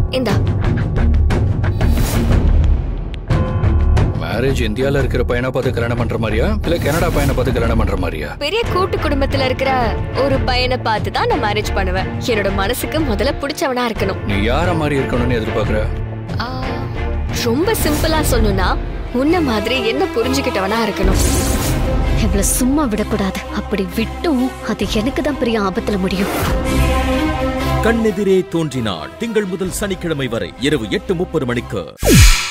இந்தா மேரேஜ் இந்தியால இருக்கிற பையனை பார்த்து கல்யாணம் பண்ற மாதிரியா இல்ல கனடா பையனை பார்த்து கல்யாணம் பண்ற மாதிரியா பெரிய கூட்டு குடும்பத்துல இருக்கிற ஒரு பையனை பார்த்து தான் நான் மேரேஜ் பண்ணுவேன் என்னோட மனசுக்கு முதல்ல பிடிச்சவனா இருக்கணும் நீ யார மாதிரி இருக்கணும்னு எதிர்பார்க்கற ஆ, ரொம்ப சிம்பிளா சொல்லணும்னா உன்ன மாதிரி என்ன புரிஞ்சுக்கிட்டவனா இருக்கணும் இவ்வளவு சும்மா விடக்கூடாது அப்படி விட்டும் அது எனக்கு தான் பெரிய ஆபத்துல முடியும் கண்ணெதிரே தோன்றினாள் திங்கள் முதல் சனிக்கிழமை வரை இரவு எட்டு முப்பது மணிக்கு